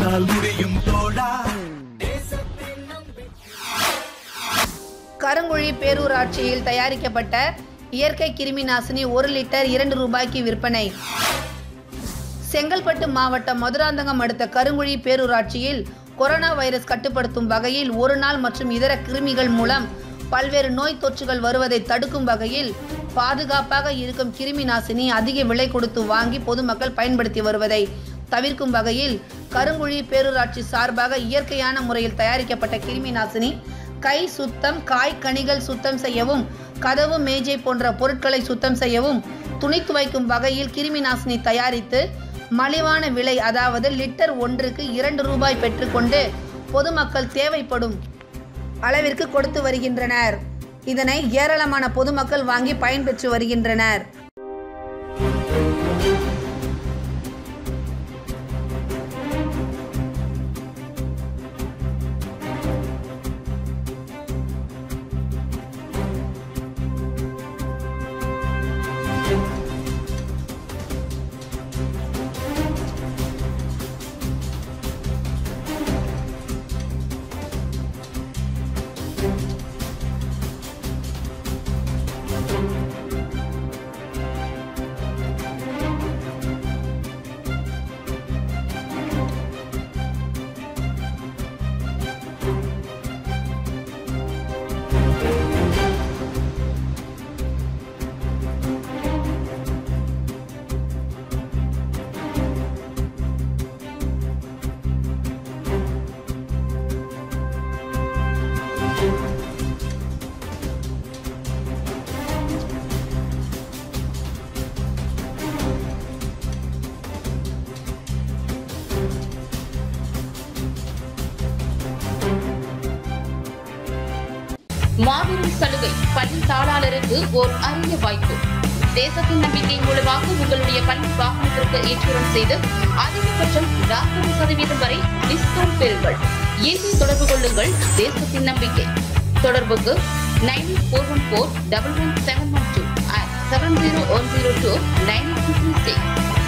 உன்னால் முடியும் தோழா கருங்குழி பேரூராட்சியில் தயாரிக்கப்பட்ட இயற்கை கிருமி நாசினி ஒரு லிட்டர் இரண்டு ரூபாய்க்கு விற்பனை செங்கல்பட்டு மாவட்டம் மதுராந்தகம் அடுத்த கருங்குழி பேரூராட்சியில் கொரோனா வைரஸ் கட்டுப்படுத்தும் வகையில் ஒரு நாள் மற்றும் இதர கிருமிகள் மூலம் பல்வேறு நோய் தொற்றுகள் வருவதை தடுக்கும் வகையில் பாதுகாப்பாக இருக்கும் கிருமி நாசினி அதிக விலை கொடுத்து வாங்கி பொதுமக்கள் பயன்படுத்தி வருவதை தவிர்க்கும் வகையில் கருங்குழி பேரூராட்சி சார்பாக இயற்கையான முறையில் தயாரிக்கப்பட்ட கிருமி நாசினி கை சுத்தம் காய் கனிகள் சுத்தம் செய்யவும் கதவு மேஜை போன்ற பொருட்களை சுத்தம் செய்யவும் துணி துவைக்கும் வகையில் கிருமி நாசினி தயாரித்து மலிவான விலை அதாவது லிட்டர் ஒன்றுக்கு இரண்டு ரூபாய் பெற்றுக்கொண்டு பொதுமக்கள் தேவைப்படும் அளவிற்கு கொடுத்து வருகின்றனர் இதனை ஏராளமான பொதுமக்கள் வாங்கி பயன்பெற்று வருகின்றனர் மாபெரும் சலுகை பள்ளி தாளாளருக்கு ஓர் அரிய வாய்ப்பு தேசத்தின் நம்பிக்கை மூலமாக உங்களுடைய பள்ளி வாகனத்திற்கு ஏற்றுமதி செய்து அதிகபட்சம் நாற்பது சதவீதம் வரை டிஸ்கவுண்ட் பெறுங்கள் இன்று தொடர்பு கொள்ளுங்கள் தேசத்தின் நம்பிக்கை தொடர்புக்கு nine four one four double one seven one two seven zero one zero two nine six